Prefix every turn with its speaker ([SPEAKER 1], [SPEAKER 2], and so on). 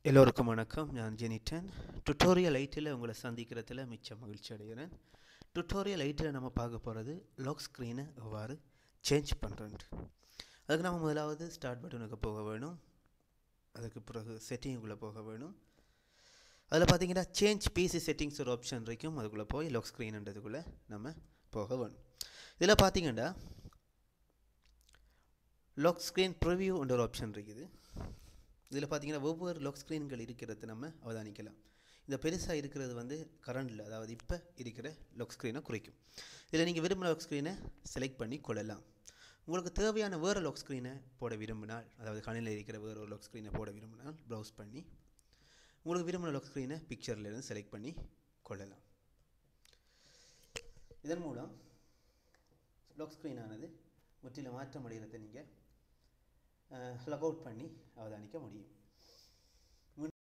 [SPEAKER 1] எல்லோருக்கும் வணக்கம் நான் ஜெனிட்டன் டுட்டோரியல் எயிட்டில் உங்களை சந்திக்கிறதுல மிச்ச மகிழ்ச்சி அடைகிறேன் டுட்டோரியல் எயிட்டில் நம்ம பார்க்க போகிறது லாக் ஸ்க்ரீனை எவ்வாறு சேஞ்ச் பண்ணுறேன்ட்டு அதுக்கு நம்ம முதலாவது ஸ்டார்ட் பட்டனுக்கு போக வேணும் அதுக்கு பிறகு செட்டிங்குள்ளே போக வேணும் அதில் பார்த்தீங்கன்னா சேஞ்ச் பிசி செட்டிங்ஸ் ஒரு ஆப்ஷன் இருக்கும் அதுக்குள்ளே போய் லாக் ஸ்க்ரீன்ன்றதுக்குள்ளே நம்ம போக வேணும் இதில் பார்த்தீங்கன்னா லாக் ஸ்க்ரீன் ப்ரிவ்யூன்ற ஒரு ஆப்ஷன் இருக்குது இதில் பார்த்தீங்கன்னா ஒவ்வொரு லாக் ஸ்க்ரீன்கள் இருக்கிறது நம்ம அவதானிக்கலாம் இந்த பெருசாக இருக்கிறது வந்து கரண்டில் அதாவது இப்போ இருக்கிற லாக் ஸ்க்ரீனை குறைக்கும் இதில் நீங்கள் விரும்பின லாக் ஸ்க்ரீனை செலக்ட் பண்ணி கொள்ளலாம் உங்களுக்கு தேவையான வேறு லாக் ஸ்க்ரீனை போட விரும்பினால் அதாவது கணினியில் இருக்கிற வேறு ஒரு லாக் ஸ்க்ரீனை போட விரும்பினால் ப்ரௌஸ் பண்ணி உங்களுக்கு விரும்பின லாக் ஸ்க்ரீனை பிக்சர்லேருந்து செலக்ட் பண்ணி கொள்ளலாம் இதன் மூலம் லாக் ஸ்க்ரீனானது முற்றிலும் மாற்றம் அடைகிறதை நீங்கள் லக் அவுட் பண்ணி அவதானிக்க முடியும்